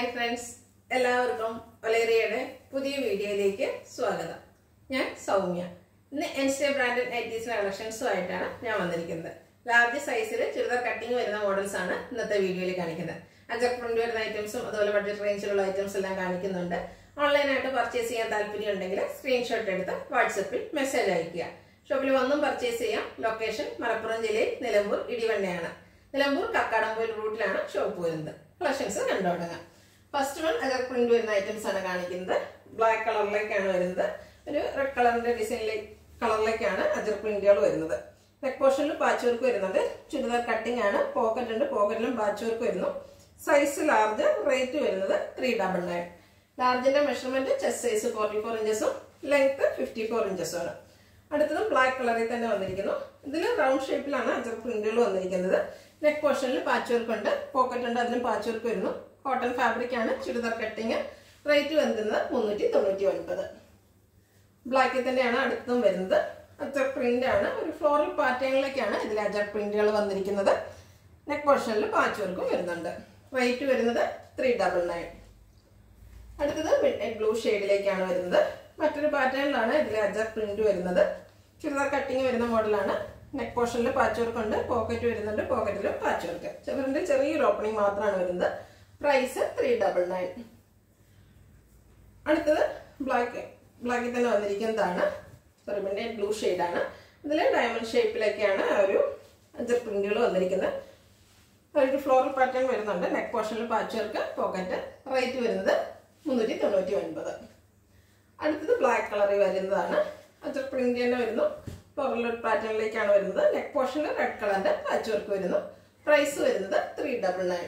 hi friends എല്ലാവർക്കും ഒലേറിയയുടെ പുതിയ വീഡിയോയിലേക്ക് സ്വാഗതം ഞാൻ സൗമ്യ ഇന്ന് എൻസ്റ്റേ ബ്രാൻഡഡ് നൈറ്റീസിന്റെ കളക്ഷൻസും ആയിട്ടാണ് ഞാൻ വന്നിരിക്കുന്നത് ലാർജ് സൈസിൽ ചുരിദാർ കട്ടിങ് വരുന്ന മോഡൽസ് ആണ് ഇന്നത്തെ വീഡിയോയിൽ കാണിക്കുന്നത് അജക് പ്രിന്റ് വരുന്ന ഐറ്റംസും അതുപോലെ ബഡ്ജറ്റ് റേഞ്ചിലുള്ള ഐറ്റംസ് എല്ലാം കാണിക്കുന്നുണ്ട് ഓൺലൈനായിട്ട് പർച്ചേസ് ചെയ്യാൻ താല്പര്യം ഉണ്ടെങ്കിൽ സ്ക്രീൻഷോട്ട് എടുത്ത് വാട്സപ്പിൽ മെസ്സേജ് അയക്കുക ഷോപ്പിൽ വന്നും പർച്ചേസ് ചെയ്യാം ലൊക്കേഷൻ മലപ്പുറം ജില്ലയിൽ നിലമ്പൂർ ഇടിവണ്ണയാണ് നിലമ്പൂർ കക്കാടംപോയിൽ റൂട്ടിലാണ് ഷോപ്പ് വരുന്നത് കളക്ഷൻസ് കണ്ടു തുടങ്ങാം ഫസ്റ്റ് വൺ അജർ പ്രിന്റ് വരുന്ന ഐറ്റംസ് ആണ് കാണിക്കുന്നത് ബ്ലാക്ക് കളറിലേക്കാണ് വരുന്നത് ഒരു റെഡ് കളറിന്റെ ഡിസൈനിലേക്ക് കളറിലേക്കാണ് അജർ പ്രിന്റുകൾ വരുന്നത് നെക്ക് പോർഷനിൽ പാച്ച് വർക്ക് വരുന്നുണ്ട് ചുരിദാർ കട്ടിംഗ് ആണ് പോക്കറ്റ് ഉണ്ട് പോക്കറ്റിലും പാച്ച് വർക്ക് വരുന്നു സൈസ് ലാർജ് റേറ്റ് വരുന്നത് ത്രീ ഡബിൾ നയൻ ലാർജിന്റെ measurement chest size forty four ഇഞ്ചസും ലെങ്ത് ഫിഫ്റ്റി ഫോർ ഇഞ്ചസും ആണ് അടുത്തത് ബ്ലാക്ക് കളറിൽ തന്നെ വന്നിരിക്കുന്നു ഇതിൽ റൗണ്ട് ഷേപ്പിലാണ് അജർ പ്രിന്റുകൾ വന്നിരിക്കുന്നത് നെക്ക് പോർഷനിൽ പാച്ച് വർക്ക് ഉണ്ട് പോക്കറ്റ് ഉണ്ട് അതിലും പാച്ച് വർക്ക് വരുന്നു കോട്ടൺ ഫാബ്രിക് ആണ് ചുരിദാർ കട്ടിങ് റേറ്റ് വരുന്നത് മുന്നൂറ്റി തൊണ്ണൂറ്റി ഒൻപത് ബ്ലാക്കിൽ തന്നെയാണ് അടുത്തും വരുന്നത് അജർ പ്രിന്റ് ആണ് ഒരു ഫ്ലോറൽ പാറ്റേണിലേക്കാണ് ഇതിൽ അജർ പ്രിന്റുകൾ വന്നിരിക്കുന്നത് നെക്ക് പോർഷനിൽ പാച്ച് വർക്കും വരുന്നുണ്ട് റേറ്റ് വരുന്നത് ത്രീ ഡബിൾ നയൻ അടുത്തത് മിഡ് ബ്ലൂ ഷെയ്ഡിലേക്കാണ് വരുന്നത് മറ്റൊരു പാറ്റേണിലാണ് ഇതിൽ അജർ പ്രിന്റ് വരുന്നത് ചുരിദാർ കട്ടിങ് വരുന്ന മോഡലാണ് നെക്ക് പോർഷനിൽ പാച്ച് വർക്ക് ഉണ്ട് പോക്കറ്റ് വരുന്നുണ്ട് പോക്കറ്റിലും പാച്ച് വർക്ക് ചെറിയ ചെറിയൊരു ഓപ്പണിംഗ് മാത്രമാണ് വരുന്നത് പ്രൈസ് ത്രീ ഡബിൾ നയൻ അടുത്തത് ബ്ലാക്ക് ബ്ലാക്കിൽ തന്നെ വന്നിരിക്കുന്നതാണ് സോറി പിന്നെ ബ്ലൂ ഷെയ്ഡാണ് ഇതിൽ ഡയമണ്ട് ഷേപ്പിലൊക്കെയാണ് ആ ഒരു അജർ പ്രിന്റുകൾ വന്നിരിക്കുന്നത് ഒരു ഫ്ലോറൽ പാറ്റേൺ വരുന്നുണ്ട് നെക്ക് പോർഷനിൽ പാച്ച് വർക്ക് പോക്കറ്റ് റേറ്റ് വരുന്നത് മുന്നൂറ്റി തൊണ്ണൂറ്റി ഒൻപത് അടുത്തത് ബ്ലാക്ക് കളറിൽ വരുന്നതാണ് അജർ പ്രിന്റ് തന്നെ വരുന്നു ഫ്ലോറൽ പാറ്റേണിലേക്കാണ് വരുന്നത് നെക്ക് പോർഷനിൽ റെഡ് കളറിന്റെ പാച്ച് വർക്ക് വരുന്നു പ്രൈസ് വരുന്നത് ത്രീ ഡബിൾ നയൻ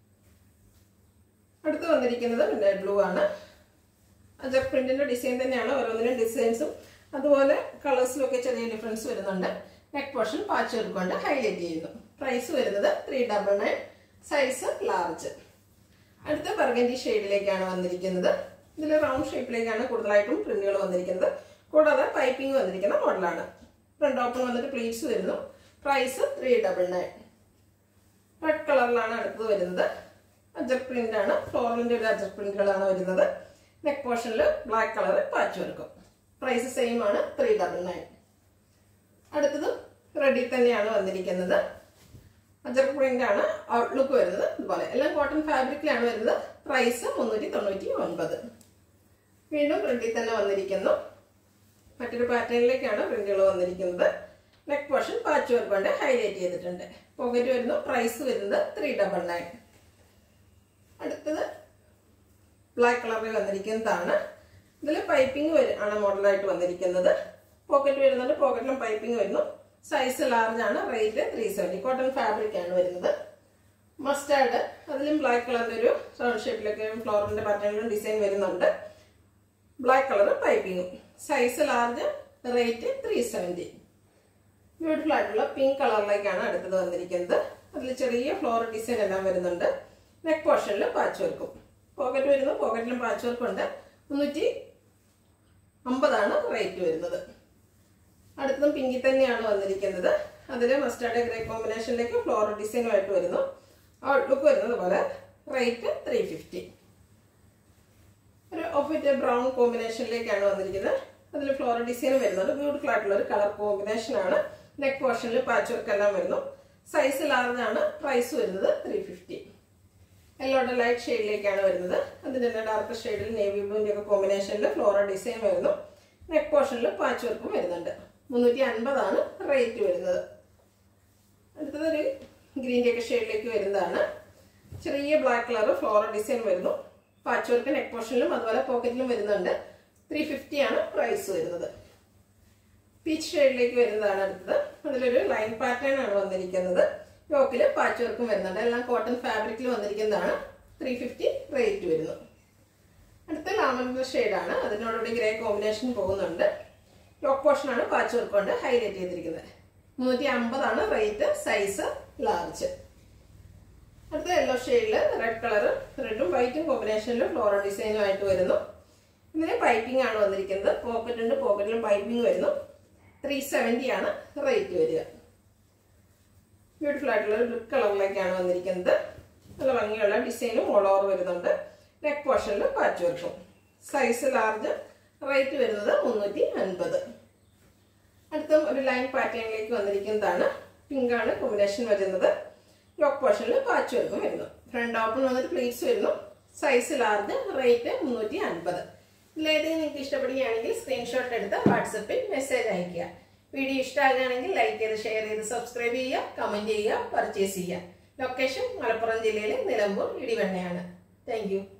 അടുത്ത് വന്നിരിക്കുന്നത് പിന്നെ ബ്ലൂ ആണ് അജർ പ്രിന്റിന്റെ ഡിസൈൻ തന്നെയാണ് ഓരോന്നിനും ഡിസൈൻസും അതുപോലെ കളേഴ്സിലും ഒക്കെ ചെറിയ ഡിഫറൻസ് വരുന്നുണ്ട് നെക്ക് പോർഷൻ പാച്ച് വർക്ക് കൊണ്ട് ഹൈലൈറ്റ് ചെയ്യുന്നു പ്രൈസ് വരുന്നത് three double nine size large അടുത്ത ബർഗൻഡി ഷെയ്ഡിലേക്കാണ് വന്നിരിക്കുന്നത് ഇതിൽ റൗണ്ട് ഷേപ്പിലേക്കാണ് കൂടുതലായിട്ടും പ്രിന്റുകൾ വന്നിരിക്കുന്നത് കൂടാതെ പൈപ്പിംഗ് വന്നിരിക്കുന്ന മോഡലാണ് ഫ്രണ്ട് ഓപ്പൺ വന്നിട്ട് പ്ലീറ്റ്സ് വരുന്നു price three double nine red കളറിലാണ് അടുത്തത് വരുന്നത് അജർ പ്രിന്റ് ആണ് ഫ്ലോറിന്റെ ഒരു അജർ പ്രിന്റുകളാണ് വരുന്നത് നെക്ക് പോർഷനിൽ ബ്ലാക്ക് കളർ പാച്ച് വർക്കും പ്രൈസ് സെയിം ആണ് ത്രീ ഡബിൾ നയൻ അടുത്തത് റെഡി തന്നെയാണ് വന്നിരിക്കുന്നത് അജർ പ്രിന്റ് ആണ് ഔട്ട്ലുക്ക് വരുന്നത് ഇതുപോലെ എല്ലാം കോട്ടൺ ഫാബ്രിക്കിലാണ് വരുന്നത് പ്രൈസ് മുന്നൂറ്റി തൊണ്ണൂറ്റി ഒൻപത് വീണ്ടും പ്രിന്റിൽ തന്നെ വന്നിരിക്കുന്നു മറ്റൊരു പാറ്റേണിലേക്കാണ് പ്രിന്റുകൾ വന്നിരിക്കുന്നത് നെക്ക് പോർഷൻ പാച്ച് വർക്ക് കൊണ്ട് ഹൈലൈറ്റ് ചെയ്തിട്ടുണ്ട് പോക്കറ്റ് വരുന്നു പ്രൈസ് വരുന്നത് ത്രീ ഡബിൾ നയൻ അടുത്തത് ബ്ലാക്ക് കളറിൽ വന്നിരിക്കുന്നതാണ് ഇതിൽ പൈപ്പിംഗ് ആണ് മോഡലായിട്ട് വന്നിരിക്കുന്നത് പോക്കറ്റ് വരുന്നുണ്ട് പോക്കറ്റിലും പൈപ്പിംഗ് വരുന്നു സൈസ് ലാർജ് ആണ് rate three seventy cotton fabric ആണ് വരുന്നത് മസ്റ്റാർഡ് അതിലും ബ്ലാക്ക് കളറിന്റെ ഒരു റൗണ്ട് ഷേപ്പിലൊക്കെ ഫ്ലോറിന്റെ പാറ്റേണിലും ഡിസൈൻ വരുന്നുണ്ട് ബ്ലാക്ക് കളർ പൈപ്പിംഗും size large rate three seventy beautiful ആയിട്ടുള്ള പിങ്ക് കളറിലേക്കാണ് അടുത്തത് വന്നിരിക്കുന്നത് അതിൽ ചെറിയ ഫ്ലോർ ഡിസൈൻ എല്ലാം വരുന്നുണ്ട് നെക്ക് പോർഷനിൽ പാച്ച് വർക്കും പോക്കറ്റ് വരുന്നു പോക്കറ്റിലും പാച്ച് വർക്കും ഉണ്ട് മുന്നൂറ്റി അമ്പതാണ് റേറ്റ് വരുന്നത് അടുത്തതും പിങ്കിൽ തന്നെയാണ് വന്നിരിക്കുന്നത് അതിൽ മസ്റ്റാർഡ് ഗ്രേ കോമ്പിനേഷനിലേക്ക് ഫ്ലോർ ഡിസൈനുമായിട്ട് വരുന്നു ഔട്ട്ലുക്ക് വരുന്നത് പോലെ റേറ്റ് ത്രീ ഫിഫ്റ്റി ഒരു ഓഫ് ബ്രൗൺ കോമ്പിനേഷനിലേക്കാണ് വന്നിരിക്കുന്നത് അതിൽ ഫ്ലോർ ഡിസൈൻ വരുന്നത് ബ്യൂട്ടിഫുൾ ആയിട്ടുള്ള ഒരു കളർ കോമ്പിനേഷൻ ആണ് നെക്ക് പോർഷനിൽ പാച്ച് വർക്ക് എല്ലാം വരുന്നു സൈസ് ലാർജ് ആണ് പ്രൈസ് വരുന്നത് ത്രീ ഫിഫ്റ്റി യെല്ലോയുടെ ലൈറ്റ് ഷെയ്ഡിലേക്കാണ് വരുന്നത് അതിൻ്റെ തന്നെ ഡാർക്ക് ഷെയ്ഡിൽ നേവി ബ്ലൂവിൻ്റെ ഒക്കെ കോമ്പിനേഷനിൽ ഫ്ലോറ ഡിസൈൻ വരുന്നു നെക്ക് പോർഷനിൽ പാച്ച് വർക്കും വരുന്നുണ്ട് മുന്നൂറ്റി അൻപതാണ് റേറ്റ് വരുന്നത് അടുത്തതൊരു ഗ്രീൻ്റെ ഒക്കെ ഷെയ്ഡിലേക്ക് വരുന്നതാണ് ചെറിയ ബ്ലാക്ക് കളർ ഫ്ലോറ ഡിസൈൻ വരുന്നു പാച്ച് വർക്ക് നെക്ക് പോർഷനിലും അതുപോലെ പോക്കറ്റിലും വരുന്നുണ്ട് ത്രീ ഫിഫ്റ്റി ആണ് പ്രൈസ് വരുന്നത് പീച്ച് ഷെയ്ഡിലേക്ക് വരുന്നതാണ് അടുത്തത് അതിലൊരു ലൈൻ പാറ്റേൺ ആണ് വന്നിരിക്കുന്നത് യോക്കിൽ പാച്ച് വർക്കും വരുന്നുണ്ട് എല്ലാം കോട്ടൺ ഫാബ്രിക്കിൽ വന്നിരിക്കുന്നതാണ് ത്രീ ഫിഫ്റ്റി റേറ്റ് വരുന്നു അടുത്ത ലാമൻഡർ ഷെയ്ഡാണ് അതിനോടുകൂടി ഗ്രേ കോമ്പിനേഷൻ പോകുന്നുണ്ട് യോക്ക് പോർഷൻ ആണ് പാച്ച് വർക്ക് കൊണ്ട് ഹൈലൈറ്റ് ചെയ്തിരിക്കുന്നത് മുന്നൂറ്റി അമ്പതാണ് റേറ്റ് സൈസ് ലാർജ് അടുത്ത യെല്ലോ ഷെയ്ഡിൽ റെഡ് കളർ റെഡും വൈറ്റും കോമ്പിനേഷനിലും ഫ്ലോറൽ ഡിസൈനും ആയിട്ട് വരുന്നു ഇതിന് പൈപ്പിംഗ് ആണ് വന്നിരിക്കുന്നത് പോക്കറ്റ് ഉണ്ട് പോക്കറ്റിലും പൈപ്പിംഗ് വരുന്നു ത്രീ സെവൻറ്റി ആണ് റേറ്റ് വരിക ബ്യൂട്ടിഫുൾ ആയിട്ടുള്ള ഒരു ബ്ലൂ കളറിലേക്കാണ് വന്നിരിക്കുന്നത് നല്ല ഭംഗിയുള്ള ഡിസൈനും ഓൾ ഓവർ വരുന്നുണ്ട് നെക്ക് പോർഷനിൽ പാച്ച് വർക്കും സൈസ് ലാർജ് റേറ്റ് വരുന്നത് മുന്നൂറ്റി അൻപത് അടുത്തും ഒരു ലൈൻ പാറ്റേണിലേക്ക് വന്നിരിക്കുന്നതാണ് പിങ്ക് ആണ് കോമ്പിനേഷൻ വരുന്നത് യോക്ക് പോർഷനിൽ പാച്ച് വർക്കും വരുന്നു ഫ്രണ്ട് ഓപ്പൺ വന്നിട്ട് പ്ലീറ്റ്സ് വരുന്നു സൈസ് ലാർജ് റേറ്റ് മുന്നൂറ്റി അൻപത് ഇതിലേതെങ്കിലും നിങ്ങൾക്ക് ഇഷ്ടപ്പെടുകയാണെങ്കിൽ സ്ക്രീൻഷോട്ട് എടുത്ത് വാട്സപ്പിൽ മെസ്സേജ് അയയ്ക്കുക വീഡിയോ ഇഷ്ടമാകുകയാണെങ്കിൽ ലൈക്ക് ചെയ്ത് ഷെയർ ചെയ്ത് സബ്സ്ക്രൈബ് ചെയ്യുക കമൻറ്റ് ചെയ്യുക പർച്ചേസ് ചെയ്യുക ലൊക്കേഷൻ മലപ്പുറം ജില്ലയിലെ നിലമ്പൂർ ഇടിവണ്ണയാണ് താങ്ക്